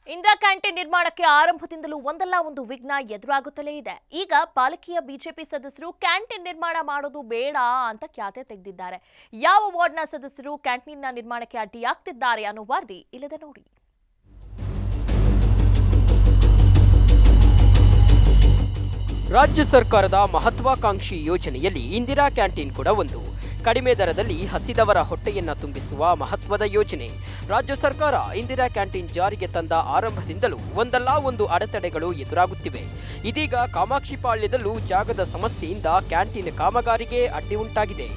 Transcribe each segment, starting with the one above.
Indira canteen ನಿರ್ಮಾಣಕ್ಕೆ ಆರಂಭದಿಂದಲೂ ಒಂದಲ್ಲ ಒಂದು ವಿಘ್ನ ಎದುರಾಗುತ್ತಲೇ ಇದೆ ಈಗ ಪಾಲಿಕೆಯ ಬಿಜೆಪಿ ಸದಸ್ಯರು ಕ್ಯಾಂಟೀನ್ ನಿರ್ಮಾಣ ಮಾಡೋದು ಬೇಡ ಅಂತ ಖ್ಯಾತೆ ತೆಗೆದಿದ್ದಾರೆ ಯಾವ ವಾರ್ಡ್ನ ಸದಸ್ಯರು ಕ್ಯಾಂಟೀನ್ನ ನಿರ್ಮಾಣಕ್ಕೆ ಅಡ್ಡಿಯಾಗ್ತಿದ್ದಾರೆ ಅನ್ನೋ ವರದಿ ಇಲ್ಲದೆ ನೋಡಿ ರಾಜ್ಯ ಸರ್ಕಾರದ ಮಹತ್ವಾಕಾಂಕ್ಷಿ ಯೋಜನೆಯಲ್ಲಿ ಇಂದಿರಾ ಕ್ಯಾಂಟೀನ್ ಕೂಡ ಒಂದು ಕಡಿಮೆ ದರದಲ್ಲಿ ಹಸಿದವರ ಹೊಟ್ಟೆಯನ್ನ ತುಂಬಿಸುವ ಮಹತ್ವದ ಯೋಜನೆ ರಾಜ್ಯ ಸರ್ಕಾರ ಇಂದಿರಾ ಕ್ಯಾಂಟೀನ್ ಜಾರಿಗೆ ತಂದ ಆರಂಭದಿಂದಲೂ ಒಂದಲ್ಲ ಒಂದು ಅಡೆತಡೆಗಳು ಎದುರಾಗುತ್ತಿವೆ ಇದೀಗ ಕಾಮಾಕ್ಷಿಪಾಳ್ಯದಲ್ಲೂ ಜಾಗದ ಸಮಸ್ಯೆಯಿಂದ ಕ್ಯಾಂಟೀನ್ ಕಾಮಗಾರಿಗೆ ಅಡ್ಡಿ ಉಂಟಾಗಿದೆ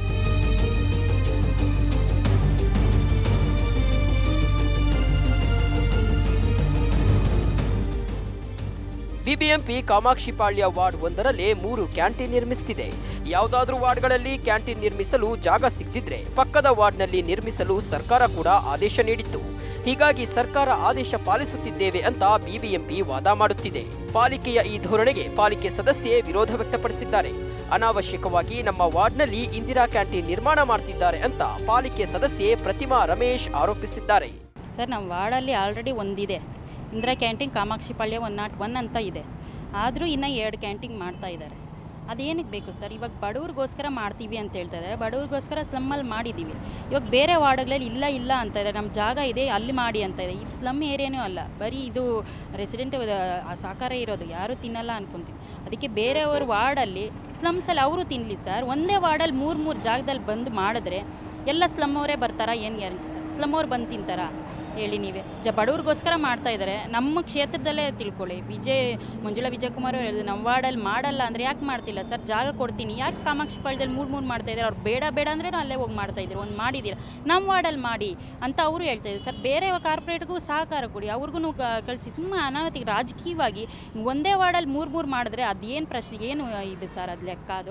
ಬಿಬಿಎಂಪಿ ಕಾಮಾಕ್ಷಿಪಾಳ್ಯ ವಾರ್ಡ್ ಒಂದರಲ್ಲೇ ಮೂರು ಕ್ಯಾಂಟೀನ್ ನಿರ್ಮಿಸುತ್ತಿದೆ ಯಾವುದಾದ್ರೂ ವಾರ್ಡ್ಗಳಲ್ಲಿ ಕ್ಯಾಂಟೀನ್ ನಿರ್ಮಿಸಲು ಜಾಗ ಸಿಗದಿದ್ರೆ ಪಕ್ಕದ ವಾರ್ಡ್ನಲ್ಲಿ ನಿರ್ಮಿಸಲು ಸರ್ಕಾರ ಕೂಡ ಆದೇಶ ನೀಡಿತ್ತು ಹೀಗಾಗಿ ಸರ್ಕಾರ ಆದೇಶ ಪಾಲಿಸುತ್ತಿದ್ದೇವೆ ಅಂತ ಬಿಬಿಎಂಪಿ ವಾದ ಮಾಡುತ್ತಿದೆ ಪಾಲಿಕೆಯ ಈ ಧೋರಣೆಗೆ ಪಾಲಿಕೆ ಸದಸ್ಯೆ ವಿರೋಧ ವ್ಯಕ್ತಪಡಿಸಿದ್ದಾರೆ ಅನಾವಶ್ಯಕವಾಗಿ ನಮ್ಮ ವಾರ್ಡ್ನಲ್ಲಿ ಇಂದಿರಾ ಕ್ಯಾಂಟೀನ್ ನಿರ್ಮಾಣ ಮಾಡ್ತಿದ್ದಾರೆ ಅಂತ ಪಾಲಿಕೆ ಸದಸ್ಯೆ ಪ್ರತಿಮಾ ರಮೇಶ್ ಆರೋಪಿಸಿದ್ದಾರೆ ಸರ್ ನಮ್ಮ ವಾರ್ಡಲ್ಲಿ ಆಲ್ರೆಡಿ ಒಂದಿದೆ Indira canteen Kamakshipalya one not one ಅಂತ ಇದೆ ಆದರೂ ಇನ್ನೂ ಎರಡು ಕ್ಯಾಂಟೀನ್ ಮಾಡ್ತಾ ಇದ್ದಾರೆ ಅದೇನಕ್ಕೆ ಬೇಕು ಸರ್ ಇವಾಗ ಬಡವ್ರಿಗೋಸ್ಕರ ಮಾಡ್ತೀವಿ ಅಂತ ಹೇಳ್ತಾ ಇದ್ದಾರೆ ಬಡವ್ರಿಗೋಸ್ಕರ ಸ್ಲಮ್ಮಲ್ಲಿ ಮಾಡಿದ್ದೀವಿ ಇವಾಗ ಬೇರೆ ವಾರ್ಡ್ಗಳಲ್ಲಿ ಇಲ್ಲ ಇಲ್ಲ ಅಂತ ಇದ್ದಾರೆ ನಮ್ಮ ಜಾಗ ಇದೆ ಅಲ್ಲಿ ಮಾಡಿ ಅಂತ ಇದೆ ಇದು ಸ್ಲಮ್ ಏರಿಯಾನೂ ಅಲ್ಲ ಬರೀ ಇದು ರೆಸಿಡೆಂಟ್ ಸಾಕಾರ ಇರೋದು ಯಾರೂ ತಿನ್ನಲ್ಲ ಅನ್ಕೊಂತೀನಿ ಅದಕ್ಕೆ ಬೇರೆಯವ್ರ ವಾರ್ಡಲ್ಲಿ ಸ್ಲಮ್ಸಲ್ಲಿ ಅವರು ತಿನ್ನಲಿ ಸರ್ ಒಂದೇ ವಾರ್ಡಲ್ಲಿ ಮೂರು ಮೂರು ಜಾಗದಲ್ಲಿ ಬಂದು ಮಾಡಿದ್ರೆ ಎಲ್ಲ ಸ್ಲಮ್ ಅವರೇ ಬರ್ತಾರಾ ಏನು ಗ್ಯಾರಂಟಿ ಸರ್ ಸ್ಲಮ್ ಅವ್ರು ಬಂದು ತಿಂತಾರಾ ಹೇಳಿ ನೀವೇ ಜ ಬಡವ್ರಿಗೋಸ್ಕರ ಮಾಡ್ತಾ ಇದ್ದಾರೆ ನಮ್ಮ ಕ್ಷೇತ್ರದಲ್ಲೇ ತಿಳ್ಕೊಳ್ಳಿ ವಿಜಯ್ ಮಂಜುಳಾ ವಿಜಯಕುಮಾರ್ ಅವರು ಹೇಳಿದ್ರು ನಮ್ಮ ವಾರ್ಡಲ್ಲಿ ಮಾಡಲ್ಲ ಅಂದರೆ ಯಾಕೆ ಮಾಡ್ತಿಲ್ಲ ಸರ್ ಜಾಗ ಕೊಡ್ತೀನಿ ಯಾಕೆ ಕಾಮಾಕ್ಷಿ ಪಾಳ್ಯದಲ್ಲಿ ಮೂರು ಮೂರು ಮಾಡ್ತಾ ಇದ್ದಾರೆ ಅವ್ರು ಬೇಡ ಬೇಡ ಅಂದ್ರೆ ಅಲ್ಲೇ ಹೋಗಿ ಮಾಡ್ತಾ ಇದ್ರು ಒಂದು ಮಾಡಿದ್ದೀರಾ ನಮ್ಮ ವಾರ್ಡಲ್ಲಿ ಮಾಡಿ ಅಂತ ಅವರು ಹೇಳ್ತಾ ಇದ್ದಾರೆ ಸರ್ ಬೇರೆ ಕಾರ್ಪೊರೇಟ್ಗೂ ಸಹಕಾರ ಕೊಡಿ ಅವ್ರಿಗೂ ಕಳಿಸಿ ಸುಮ್ಮನೆ ಅನಾವತಿಗೆ ರಾಜಕೀಯವಾಗಿ ಒಂದೇ ವಾರ್ಡಲ್ಲಿ ಮೂರು ಮೂರು ಮಾಡಿದ್ರೆ ಅದೇನು ಪ್ರಶ್ನೆ ಏನು ಇದು ಸರ್ ಅದು ಲೆಕ್ಕ ಅದು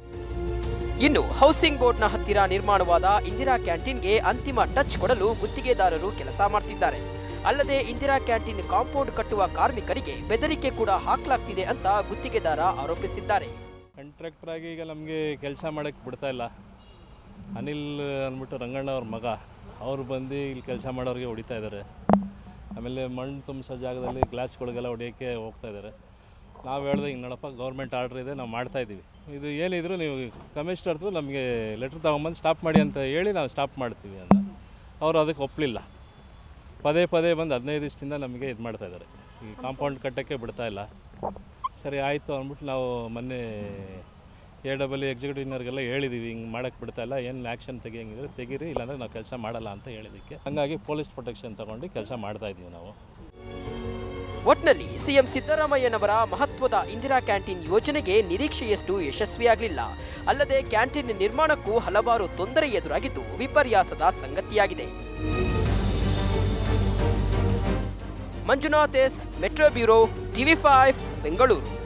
ಇನ್ನು ಹೌಸಿಂಗ್ ಬೋರ್ಡ್ನ ಹತ್ತಿರ ನಿರ್ಮಾಣವಾದ ಇಂದಿರಾ ಕ್ಯಾಂಟೀನ್ಗೆ ಅಂತಿಮ ಟಚ್ ಕೊಡಲು ಗುತ್ತಿಗೆದಾರರು ಕೆಲಸ ಮಾಡ್ತಿದ್ದಾರೆ ಅಲ್ಲದೆ ಇಂದಿರಾ ಕ್ಯಾಂಟೀನ್ ಕಾಂಪೌಂಡ್ ಕಟ್ಟುವ ಕಾರ್ಮಿಕರಿಗೆ ಬೆದರಿಕೆ ಕೂಡ ಹಾಕಲಾಗ್ತಿದೆ ಅಂತ ಗುತ್ತಿಗೆದಾರ ಆರೋಪಿಸಿದ್ದಾರೆ ಕಾಂಟ್ರಾಕ್ಟರ್ ಆಗಿ ಈಗ ನಮಗೆ ಕೆಲಸ ಮಾಡೋಕ್ಕೆ ಬಿಡ್ತಾ ಇಲ್ಲ ಅನಿಲ್ ಅಂದ್ಬಿಟ್ಟು ರಂಗಣ್ಣ ಅವ್ರ ಮಗ ಅವ್ರು ಬಂದು ಇಲ್ಲಿ ಕೆಲಸ ಮಾಡೋರಿಗೆ ಹೊಡಿತಾ ಇದ್ದಾರೆ ಆಮೇಲೆ ಮಣ್ಣು ತುಂಬಿಸೋ ಜಾಗದಲ್ಲಿ ಗ್ಲಾಸ್ಗಳಿಗೆಲ್ಲ ಹೊಡಿಯೋಕ್ಕೆ ಹೋಗ್ತಾ ಇದ್ದಾರೆ ನಾವು ಹೇಳ್ದೆ ಹಿಂಗೆ ನೋಡಪ್ಪ ಗೌರ್ಮೆಂಟ್ ಆರ್ಡ್ರ್ ಇದೆ ನಾವು ಮಾಡ್ತಾ ಇದ್ದೀವಿ ಇದು ಏನಿದ್ರು ನೀವು ಕಮಿಷನರ್ ಹತ್ರ ನಮಗೆ ಲೆಟ್ರ್ ತೊಗೊಂಬಂದು ಸ್ಟಾಪ್ ಮಾಡಿ ಅಂತ ಹೇಳಿ ನಾವು ಸ್ಟಾಪ್ ಮಾಡ್ತೀವಿ ಅಂತ ಅವರು ಅದಕ್ಕೆ ಒಪ್ಪಲಿಲ್ಲ ಪದೇ ಪದೇ ಬಂದು ಹದಿನೈದು ದಿವಸದಿಂದ ನಮಗೆ ಇದು ಮಾಡ್ತಾ ಇದ್ದಾರೆ ಈ ಕಾಂಪೌಂಡ್ ಕಟ್ಟೋಕ್ಕೆ ಬಿಡ್ತಾ ಇಲ್ಲ ಸರಿ ಆಯಿತು ಅಂದ್ಬಿಟ್ಟು ನಾವು ಮೊನ್ನೆ ಎ ಡಬಲ್ ಎಕ್ಸಿಕ್ಯೂಟಿವ್ನವ್ರಿಗೆಲ್ಲ ಹೇಳಿದ್ದೀವಿ ಹಿಂಗೆ ಮಾಡೋಕ್ಕೆ ಬಿಡ್ತಾ ಇಲ್ಲ ಏನು ಆ್ಯಕ್ಷನ್ ತೆಗಿಯಂಗಿದ್ರೆ ತೆಗೀರಿ ಇಲ್ಲಾಂದರೆ ನಾವು ಕೆಲಸ ಮಾಡಲ್ಲ ಅಂತ ಹೇಳಿದ್ದಕ್ಕೆ ಹಂಗಾಗಿ ಪೊಲೀಸ್ ಪ್ರೊಟೆಕ್ಷನ್ ತಗೊಂಡು ಕೆಲಸ ಮಾಡ್ತಾ ಇದ್ದೀವಿ ನಾವು ಒಟ್ನಲ್ಲಿ ಸಿಎಂ ಸಿದ್ದರಾಮಯ್ಯನವರ ಮಹತ್ವದ ಇಂದಿರಾ ಕ್ಯಾಂಟೀನ್ ಯೋಜನೆಗೆ ನಿರೀಕ್ಷೆಯಷ್ಟು ಯಶಸ್ವಿಯಾಗಲಿಲ್ಲ ಅಲ್ಲದೆ ಕ್ಯಾಂಟೀನ್ ನಿರ್ಮಾಣಕ್ಕೂ ಹಲವಾರು ತೊಂದರೆ ಎದುರಾಗಿದ್ದು ವಿಪರ್ಯಾಸದ ಸಂಗತಿಯಾಗಿದೆ Manjunath S metro bureau TV five Bengaluru